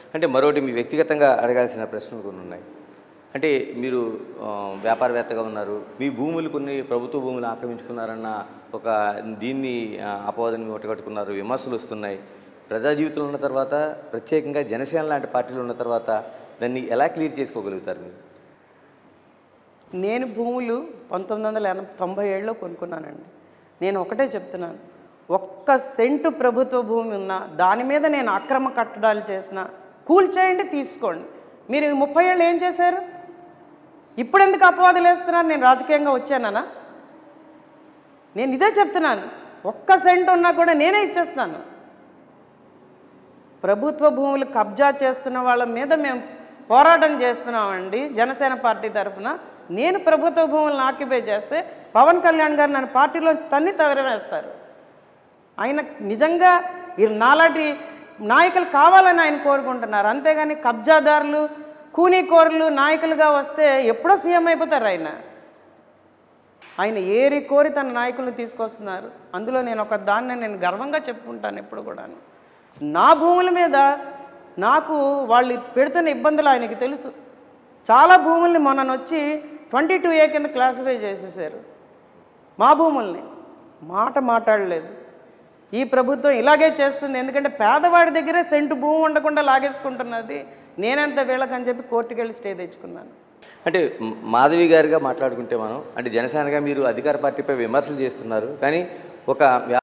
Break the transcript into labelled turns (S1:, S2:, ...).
S1: అంటే మరొకటి మీ వ్యక్తిగతంగా అడగాల్సిన ప్రశ్నలు కొన్ని ఉన్నాయి అంటే మీరు ఆ, వ్యాపారవేత్తగా ఉన్నారు మీ భూములు కొన్ని ప్రభుత్వ భూములు ఆక్రమించుకున్నారన్న ఒక దీన్ని ఆ, అపవాదని మూటగట్టుకున్నారు విమర్శలు వస్తున్నాయి ప్రజా జీవితంలో ఉన్న తర్వాత ప్రత్యేకంగా జనసేన లాంటి పార్టీలు ఉన్న తర్వాత దాన్ని ఎలా క్లియర్ చేసుకోగలుగుతారు మీరు
S2: నేను భూములు పంతొమ్మిది వందల ఎనభై తొంభై ఏడులో కొనుక్కున్నానండి నేను ఒకటే చెప్తున్నాను ఒక్క సెంటు ప్రభుత్వ భూమి ఉన్నా దాని మీద నేను అక్రమ కట్టడాలు చేసిన కూల్చేయండి తీసుకోండి మీరు ఈ ముప్పై ఏళ్ళు ఏం చేశారు ఇప్పుడు ఎందుకు అపవాదులు వేస్తున్నారు నేను రాజకీయంగా వచ్చానా నేను ఇదే చెప్తున్నాను ఒక్క సెంట్ ఉన్నా కూడా నేనే ఇచ్చేస్తాను ప్రభుత్వ భూములు కబ్జా చేస్తున్న వాళ్ళ మీద మేము పోరాటం చేస్తున్నామండి జనసేన పార్టీ తరఫున నేను ప్రభుత్వ భూములను ఆక్యుపై చేస్తే పవన్ కళ్యాణ్ గారు నన్ను పార్టీలోంచి తన్ని తవరవేస్తారు ఆయన నిజంగా ఈ నాలాంటి నాయకులు కావాలని ఆయన కోరుకుంటున్నారు అంతేగాని కబ్జాదారులు కూనీకోరులు నాయకులుగా వస్తే ఎప్పుడో సీఎం అయిపోతారు ఆయన ఆయన ఏరి కోరి తన నాయకులను తీసుకొస్తున్నారు అందులో నేను ఒక దాన్ని నేను గర్వంగా చెప్పుకుంటాను ఎప్పుడు కూడాను నా భూముల మీద నాకు వాళ్ళు పెడుతున్న ఇబ్బందులు ఆయనకి తెలుసు చాలా భూముల్ని మొన్న వచ్చి ట్వంటీ టూ ఏ కింద క్లాసిఫై చేసేసారు మా భూముల్ని మాట మాట్లాడలేదు ఈ ప్రభుత్వం ఇలాగే చేస్తుంది ఎందుకంటే పేదవాడి దగ్గరే సెంటు భూమి ఉండకుండా లాగేసుకుంటున్నది నేనెంత వీళ్ళకని చెప్పి కోర్టుకు వెళ్ళి స్టే తెచ్చుకున్నాను
S1: అంటే మ్- మాధవి గారిగా మాట్లాడుకుంటే మనం అంటే జనసేనగా మీరు అధికార పార్టీపై విమర్శలు చేస్తున్నారు కానీ ఒక